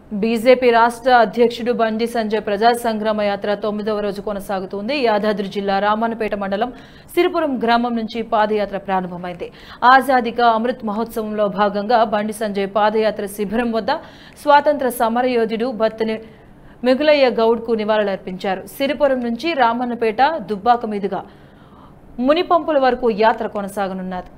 BJP రాష్ట్ర అధ్యక్షుడు బండి సంజయ్ ప్రజా సంగ్రామ యాత్ర తొమ్మిదవ రోజు కొనసాగుతుంది యాదాద్రి జిల్లా రామన్నపేట మండలం సిరిపురం గ్రామం నుంచి పాదయాత్ర ప్రారంభమైంది ఆజాదిక అమృత్ మహోత్సవంలో భాగంగా బండి సంజయ్ పాదయాత్ర శిబిరం వద్ద స్వాతంత్ర సమరయోధుడు బత్తని మిగులయ్య గౌడ్కు నివాళులర్పించారు సిరిపురం నుంచి రామన్నపేట దుబ్బాక మీదుగా మునిపంపుల వరకు యాత్ర కొనసాగనున్నది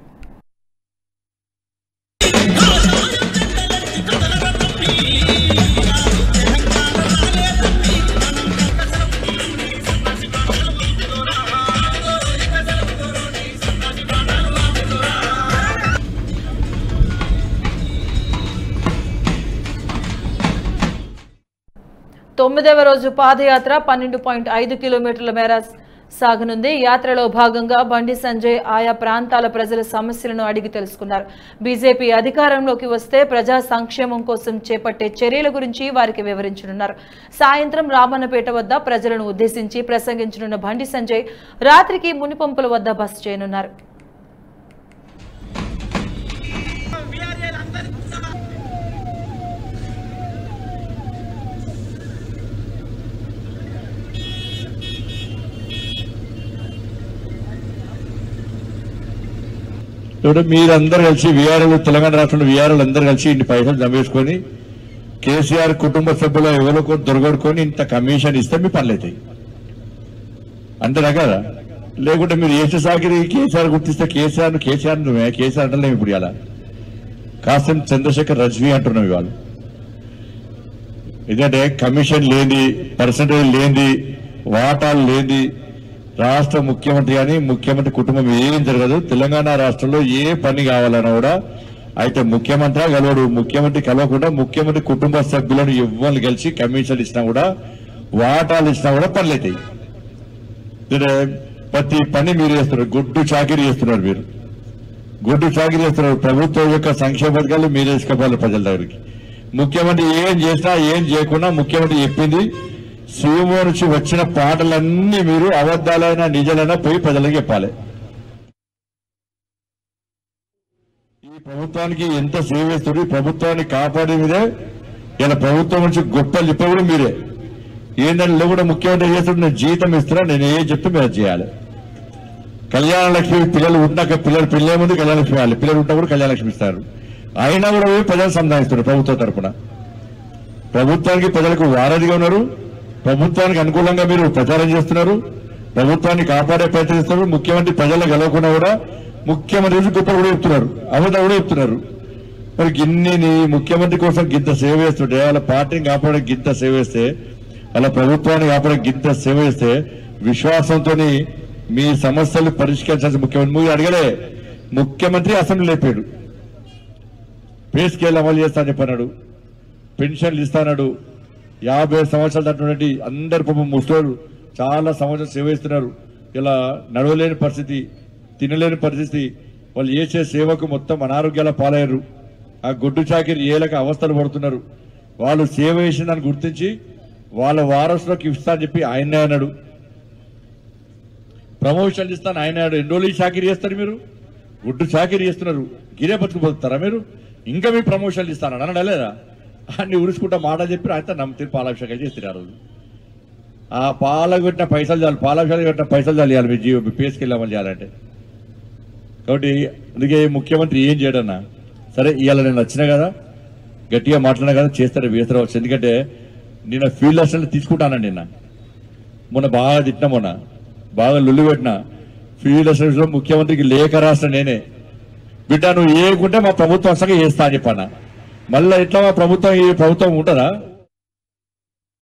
తొమ్మిదవ రోజు పాదయాత్ర పన్నెండు పాయింట్ ఐదు కిలోమీటర్ల మేర సాగనుంది యాత్రలో భాగంగా బండి సంజయ్ ఆయా ప్రాంతాల ప్రజల సమస్యలను అడిగి తెలుసుకున్నారు బీజేపీ అధికారంలోకి వస్తే ప్రజా సంక్షేమం కోసం చేపట్టే చర్యల గురించి వారికి వివరించనున్నారు సాయంత్రం రామన్నపేట వద్ద ప్రజలను ఉద్దేశించి ప్రసంగించనున్న బండి సంజయ్ రాత్రికి మునిపంపుల వద్ద బస చేయనున్నారు ఇప్పుడు మీరందరూ కలిసి విఆర్ఎల్ తెలంగాణ రాష్ట్రంలో విఆర్ఎల్ అందరూ కలిసి ఇన్ని పైసలు జమేసుకొని కేసీఆర్ కుటుంబ సభ్యులు ఎవరో కొంత దొరగొడుకొని ఇంత కమిషన్ ఇస్తే మీ పనులు అవుతాయి అంతేనా కదా లేకుంటే మీరు ఏసు సాగిరి కేసీఆర్ గుర్తిస్తే కేసీఆర్ కేసీఆర్ నువ్వే కేసీఆర్ అంటలేము ఇప్పుడు ఇలా కాసం చంద్రశేఖర్ రజ్వీ అంటున్నాం ఇవాళ ఎందుకంటే కమిషన్ లేని పర్సంటేజ్ లేని వాటాలు లేని రాష్ట్ర ముఖ్యమంత్రి కానీ ముఖ్యమంత్రి కుటుంబం ఏం జరగదు తెలంగాణ రాష్ట్రంలో ఏ పని కావాలన్నా కూడా అయితే ముఖ్యమంత్రి కలవడు ముఖ్యమంత్రి కలవకుండా ముఖ్యమంత్రి కుటుంబ సభ్యులను ఇవ్వాలి కలిసి కమిషన్ ఇచ్చినా కూడా వాటాలు ఇచ్చినా కూడా పనులు అవుతాయి అంటే ప్రతి పని మీరు చేస్తున్నారు గుడ్డు చాకిరీ చేస్తున్నారు మీరు గుడ్డు చాకిరీ చేస్తున్నారు ప్రభుత్వం యొక్క సంక్షేమ పథకాలు మీరు వేసుకోవాలి ప్రజల దగ్గరికి ముఖ్యమంత్రి ఏం చేసినా ఏం చేయకుండా ముఖ్యమంత్రి చెప్పింది సీఎంఓ నుంచి వచ్చిన పాటలన్నీ మీరు అబద్దాలైనా నిజాలైనా పోయి ప్రజలకు చెప్పాలి ఈ ప్రభుత్వానికి ఎంత సేవ చేస్తారు ఈ ప్రభుత్వాన్ని కాపాడే మీదే ఇలా ప్రభుత్వం నుంచి గొప్పలు చెప్పే కూడా మీరే ఏంటంటే కూడా ముఖ్యమంత్రి చేస్తుంటే నేను జీతం ఇస్తున్నా నేను ఏం చెప్తే మీరు అది చేయాలి కళ్యాణ లక్ష్మి పిల్లలు ఉన్నాక పిల్లలు పిల్లల ముందు కళ్యాణ లక్ష్మి ఇవ్వాలి పిల్లలు ఉంటా కూడా కళ్యాణ లక్ష్మి ఇస్తారు అయినా కూడా పోయి ప్రజలు సంధానిస్తున్నారు ప్రభుత్వం తరపున ప్రభుత్వానికి ప్రజలకు వారధిగా ఉన్నారు ప్రభుత్వానికి అనుకూలంగా మీరు ప్రచారం చేస్తున్నారు ప్రభుత్వాన్ని కాపాడే ప్రయత్నం చేస్తున్నారు ముఖ్యమంత్రి ప్రజలు గెలవకుండా కూడా ముఖ్యమంత్రి గురించి గొప్ప కూడా చెప్తున్నారు అవత కూడా చెప్తున్నారు మరి గిన్ని నీ ముఖ్యమంత్రి కోసం గింత సేవ చేస్తుంటే వాళ్ళ పార్టీని కాపాడే గింత సేవ చేస్తే వాళ్ళ ప్రభుత్వాన్ని కాపాడే గింత సేవ చేస్తే విశ్వాసంతో మీ సమస్యలు పరిష్కరించాల్సిన ముఖ్యమంత్రి మీరు అడగలే ముఖ్యమంత్రి అసెంబ్లీ లేపాడు పే స్కేల్ అమలు చేస్తా అని చెప్పన్నాడు పెన్షన్లు ఇస్తానడు యాభై సంవత్సరాలు దాటినటువంటి అందరు పాపం ముసలోళ్ళు చాలా సంవత్సరాలు సేవ ఇస్తున్నారు ఇలా నడవలేని పరిస్థితి తినలేని పరిస్థితి వాళ్ళు చేసే సేవకు మొత్తం అనారోగ్యాల పాలయ్యారు ఆ గుడ్డు చాకిరి ఏలక అవస్థలు పడుతున్నారు వాళ్ళు సేవ చేసిన దాన్ని గుర్తించి వాళ్ళ వారసులకు ఇస్తా అని చెప్పి ఆయనే అన్నాడు ప్రమోషన్లు ఇస్తాను ఆయన అన్నాడు ఎన్ని రోజులు ఈ చాకిరి చేస్తారు మీరు గుడ్డు చాకిరి చేస్తున్నారు గిరే బతుకు బతుకుతారా మీరు ఇంకా మీ ప్రమోషన్లు ఇస్తాను అన్నాడు లేదా అన్ని ఉరుచుకుంటా మాట చెప్పి ఆయన నమ్మితే పాలాభిషేకం చేస్తారు ఆ రోజు ఆ పాలకు పెట్టిన పైసలు చాలు పాలాభిషేకం పెట్టిన పైసలు చాలు ఇవ్వాలి మీ జీవ మీ పేసుకెళ్ళి అమలు చేయాలంటే కాబట్టి అందుకే ముఖ్యమంత్రి ఏం చేయడన్నా సరే ఇవాళ నేను వచ్చినా కదా గట్టిగా మాట్లాడినా కదా చేస్తారు వేస్తారు ఎందుకంటే నిన్న ఫీల్డ్ అసలు తీసుకుంటానండి నిన్న మొన్న బాగా తిట్టినా మొన్న బాగా లొల్లి పెట్టిన ఫీల్డ్ అసలు ముఖ్యమంత్రికి లేఖ రాష్ట్ర నేనే బిడ్డ నువ్వు ఏకుంటే మా ప్రభుత్వం అసలు చేస్తా అని చెప్పాను మళ్ళీ ఎట్లా మా ప్రభుత్వం ఈ ప్రభుత్వం ఉంటుందా